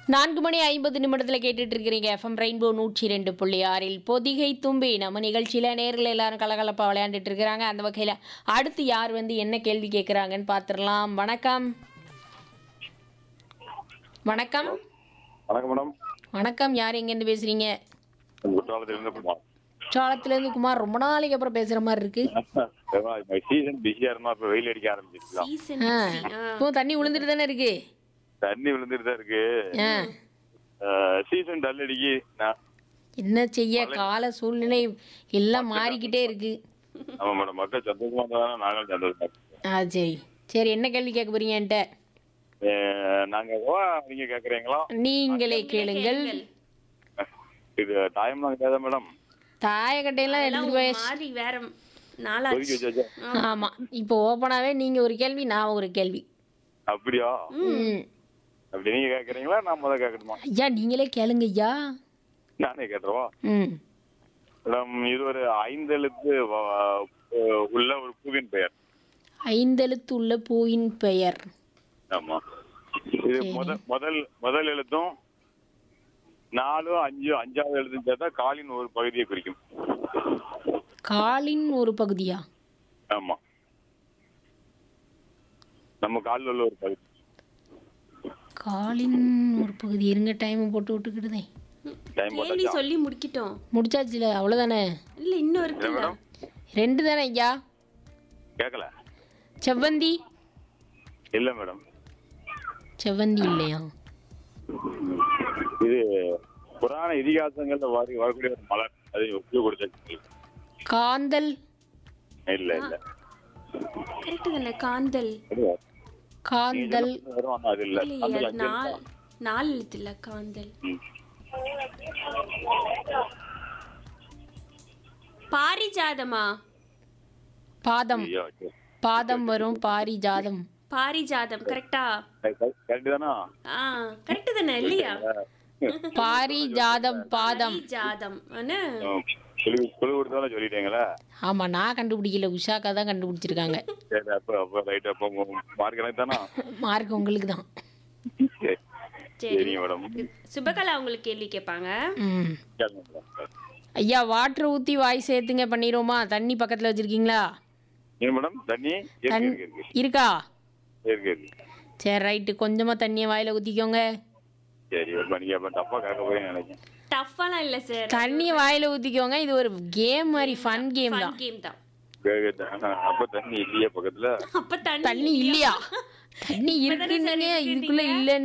நான்கு மணி ஐம்பது நிமிடத்தில் கேட்டுட்டு இருக்கிறீங்க எஃப்எம் ரெயின்போ நூற்றி ரெண்டு புள்ளி ஆறில் பொதிகை தும்பி நம்ம நிகழ்ச்சியில் நேரில் எல்லாரும் கலகலப்பாக விளையாண்டுட்டு இருக்கிறாங்க அந்த வகையில் அடுத்து யார் வந்து என்ன கேள்வி கேட்குறாங்கன்னு பார்த்துடலாம் வணக்கம் வணக்கம் வணக்கம் மேடம் வணக்கம் யார் எங்கேருந்து பேசுகிறீங்க குற்றாலத்திலிருந்து குமார் சோளத்துலேருந்து குமார் ரொம்ப நாளைக்கு அப்புறம் பேசுகிற மாதிரி இருக்கு சீசன் பிஸியா இருந்தா இப்ப வெயில் அடிக்க ஆரம்பிச்சிருக்கலாம் சீசன் ஆ busy. ஆ. இப்போ தண்ணி விழுந்துட்டு தானே இருக்கு தண்ணி விழுந்துட்டு தான் இருக்கு ஆ சீசன் டல் அடிக்கி நான் என்ன செய்ய கால சூழ்நிலை எல்லாம் மாறிக்கிட்டே இருக்கு ஆமா மேடம் மக்கள் சந்தோஷமா இருந்தா நாங்களும் சந்தோஷமா இருக்கோம். ஆ சரி சரி என்ன கேள்வி கேட்க போறீங்க என்கிட்ட அஹ், நாங்க வா, நீங்க கேக்குறீங்களா நீங்களே கேளுங்கள் இது டைம்லாம் கிடையாதா மேடம் தாயக்கட்டையெல்லாம் அதெல்லாம் எடுத்துட்டு ஒரு போய் மாதிரி வேற ஒதுக்கி நாளாச்சு வச்சாச்சா ஆமா இப்போ ஓப்பனாவே நீங்க ஒரு கேள்வி நான் ஒரு கேள்வி அப்படியா ம். அப்படி நீங்க கேக்குறீங்களா நான் முதல்ல கேட்கணுமா ஐயா நீங்களே கேளுங்க ஐயா நானே கேட்டுருவா ம் மேடம் இது ஒரு ஐந்தெழுத்து வ- அஹ், உள்ள ஒரு பூவின் பெயர் ஐந்தெழுத்து உள்ள பூவின் பெயர் ஆமா இது முதல் முதல் முதல் எழுத்தும் நாலு அஞ்சு அஞ்சாவது எழுத்தும் சேர்த்தா காலின் ஒரு பகுதியை குறிக்கும் காலின் ஒரு பகுதியா ஆமா நம்ம காலில் உள்ள ஒரு பகுதி காலின் ஒரு பகுதி இருங்க டைம் போட்டு விட்டுக்கிடுதே டைம் கேள்வி போட்டாச்சா சொல்லி முடிக்கிட்டோம் முடிச்சாச்சுல அவ்வளோதானே இல்ல இன்னும் இருக்குல்ல மேடம் ரெண்டு தானே ஐயா கேட்கல செவ்வந்தி இல்ல மேடம் செவ்வந்தி இல்லையா இது புராண இதிகாசங்கள்ல வர வரக்கூடிய ஒரு மலர் அது ஒப்பு கொடுத்தாச்சு காந்தல் இல்ல இல்ல கரெக்ட் தானே காந்தல் இல்ல. காந்தல் நீங்க சொன்ன வரும், ஆனா அது இல்ல இல்லையே அந்த அது அஞ்சு நால் எழுத்தா? நாலு எழுத்து இல்ல காந்தல் ம். பாரிஜாதமா பாதம் ஐயோ, ஐயோ. பாதம் வரும் பாரிஜாதம் பாரிஜாதம் கரெக்டா கரெக்ட் தானா ஆ கரெக்ட் தானே இல்லையா பாரிஜாதம் பாதம் பாரிஜாதம் என்ன ம். குழு குழு கொடுத்தாலும் சொல்லிட்டீங்களா ஆமா நான் கண்டுபிடிக்கல உஷாக்கா தான் கண்டுபிடிச்சிருக்காங்க சரி அப்ப அப்ப ரைட் அப்ப மார்க் எனக்கு தானா மார்க் உங்களுக்கு தான் சரி சரி சரிங்க மேடம் சுபகலா உங்களுக்கு கேள்வி கேட்பாங்க ம் கேளுங்க மேடம் ஐயா வாட்டர் ஊற்றி வாய் சேர்த்துங்க பண்ணிடுவோமா தண்ணி பக்கத்தில் வச்சுருக்கீங்களா ஏன் மேடம் தண்ணி இருக்கு தண் இருக்கு இருக்கு இருக்கா இருக்கு இருக்கு சரி ரைட்டு கொஞ்சமாக தண்ணியை வாயில் ஊற்றிக்கோங்க சரி அப்ப நீங்க அப்ப தப்பா கேட்க போறீங்கன்னு நினைக்கிறேன் டஃப்பாலாம் இல்ல சார் தண்ணியை வாயில் ஊற்றிக்கோங்க இது ஒரு கேம் மாதிரி ஃபன் கேம் தான் ஃபன் கேம் தான் கேக்குது. அப்ப தண்ணி இல்லையே பக்கத்துல அப்ப தண்ணி தண்ணி இல்லையா தண்ணி இப்பதானே இருக்குன்னு சரி இதுக்குள்ள இல்லைன்னு